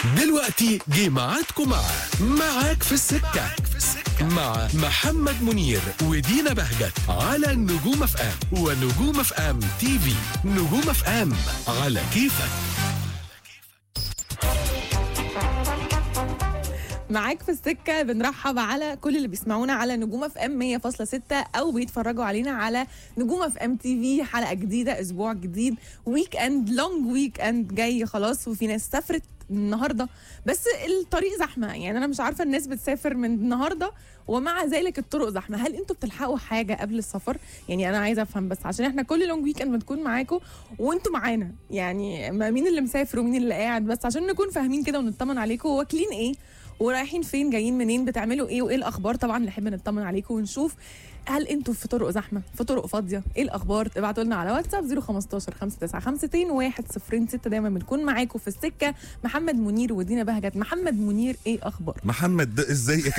دلوقتي جه ميعادكم مع معاك في السكة مع محمد منير ودينا بهجت على نجوم اف ام ونجوم اف ام تي في نجوم اف ام على كيفك معاك في السكة بنرحب على كل اللي بيسمعونا على نجوم اف ام 100.6 او بيتفرجوا علينا على نجوم اف ام تي في حلقة جديدة اسبوع جديد ويك اند لونج ويك اند جاي خلاص وفي ناس سافرت النهارده بس الطريق زحمه يعني انا مش عارفه الناس بتسافر من النهارده ومع ذلك الطرق زحمه هل انتوا بتلحقوا حاجه قبل السفر يعني انا عايزه افهم بس عشان احنا كل لونج ويك اند بنكون معاكم وانتوا معانا يعني ما مين اللي مسافر ومين اللي قاعد بس عشان نكون فاهمين كده ونطمن عليكم واكلين ايه ورايحين فين جايين منين بتعملوا ايه وايه الاخبار طبعا نحب نطمن عليكم ونشوف هل انتوا في طرق زحمه في طرق فاضيه ايه الاخبار ابعتوا لنا على واتساب 015 595 106 دايما بنكون معاكم في السكه محمد منير ودينا بهجت محمد منير ايه اخبار محمد ازيك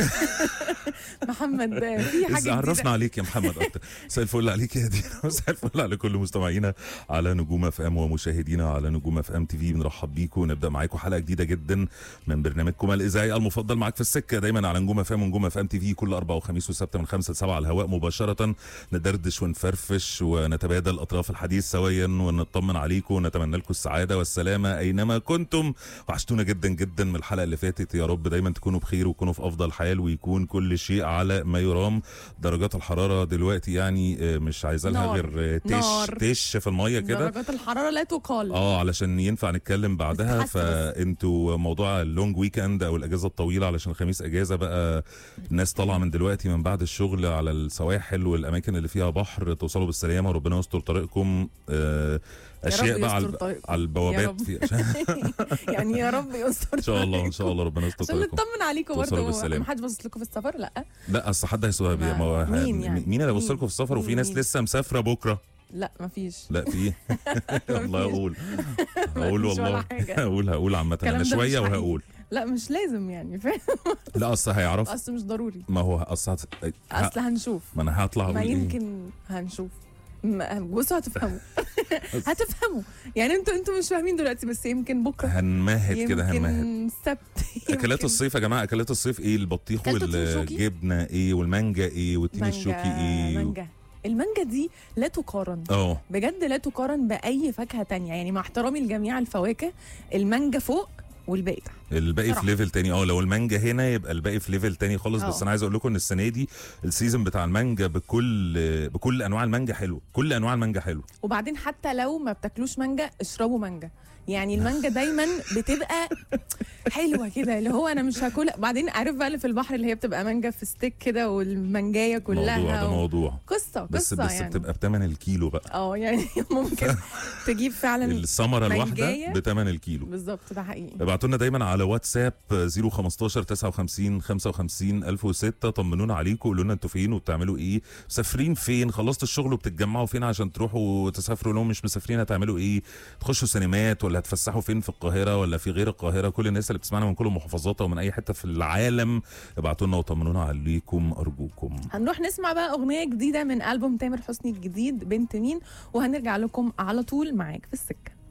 محمد في حاجه إز- عرفنا جديده عليك يا محمد اكتر مساء الفل عليك يا دينا مساء الفل على كل مستمعينا على نجوم اف ام ومشاهدينا على نجوم اف ام تي في بنرحب بيكم ونبدا معاكم حلقه جديده جدا من برنامجكم الاذاعي المفضل معاك في السكه دايما على نجوم اف ام ونجوم اف ام تي في كل اربع وخميس وسبت من خمسة لسبعة على الهواء مباشره ندردش ونفرفش ونتبادل اطراف الحديث سويا ونطمن عليكم ونتمنى لكم السعاده والسلامه اينما كنتم وحشتونا جدا جدا من الحلقه اللي فاتت يا رب دايما تكونوا بخير وتكونوا في افضل حال ويكون كل شيء على ما يرام درجات الحراره دلوقتي يعني آه، مش عايزه لها نار. غير آه، نار. تش تش في الميه كده درجات الحراره لا تقال اه علشان ينفع نتكلم بعدها بس حاسة بس. فانتوا موضوع اللونج ويكند او الاجازه الطويله علشان الخميس اجازه بقى الناس طالعه من دلوقتي من بعد الشغل على السواحل والاماكن اللي فيها بحر توصلوا بالسلامه وربنا يستر طريقكم آه، اشياء رب بقى يستر على طريقكم. على يا البوابات رب. في عشان يعني يا رب يستر ان شاء الله ان شاء الله ربنا يستر عشان طريقكم نطمن عليكم توصلوا برضه بالسلامة. ما حدش باصص لكم في السفر لا لا اصل حد هيسوقها بيها ما هو مين يعني؟ مين اللي هيبص مين؟ لكم في السفر وفي ناس مين؟ لسه مسافره بكره لا مفيش لا في والله اقول هقول مفيش ولا والله حاجة. هقول هقول عامه الكلام انا ده مش شويه حقيقي. وهقول لا مش لازم يعني فاهم لا اصل هيعرف اصل مش ضروري ما هو اصل هت- ه- اصل هنشوف ما انا هطلع ما اقول ايه يمكن هنشوف ما- بصوا هتفهموا هتفهموا يعني انتوا انتوا مش فاهمين دلوقتي بس يمكن بكره هنمهد كده هنمهد يمكن السبت اكلات يمكن الصيف يا جماعه اكلات الصيف ايه البطيخ أكلتوا تين شوكي؟ والجبنه ايه والمانجا ايه والتين مانجا الشوكي ايه مانجا المانجا دي لا تقارن اه بجد لا تقارن باي فاكهه تانية يعني مع احترامي لجميع الفواكه المانجا فوق والباقي تحت الباقي في بصراحة. ليفل تاني اه لو المانجا هنا يبقى الباقي في ليفل تاني خالص بس اه. انا عايز اقول لكم ان السنه دي السيزون بتاع المانجا بكل بكل انواع المانجا حلو كل انواع المانجا حلو وبعدين حتى لو ما بتاكلوش مانجا اشربوا مانجا يعني المانجا دايما بتبقى حلوه كده اللي هو انا مش هاكلها بعدين عارف بقى اللي في البحر اللي هي بتبقى مانجا في ستيك كده والمانجايه كلها موضوع ده و- موضوع قصه بس قصه بس يعني بتبقى بتمن الكيلو بقى اه يعني ممكن تجيب فعلا الثمره الواحده مانجاية؟ بتمن الكيلو بالظبط ده حقيقي ابعتوا لنا دايما على واتساب 015 59 55 1006 طمنونا عليكم قولوا لنا انتوا فين وبتعملوا ايه مسافرين فين خلصتوا الشغل وبتتجمعوا فين عشان تروحوا تسافروا لو مش مسافرين هتعملوا ايه تخشوا سينمات ولا هتفسحوا فين في القاهره ولا في غير القاهره كل الناس اللي بتسمعنا من كل المحافظات ومن اي حته في العالم ابعتوا لنا وطمنونا عليكم ارجوكم هنروح نسمع بقى اغنيه جديده من البوم تامر حسني الجديد بنت مين وهنرجع لكم على طول معاك في السكه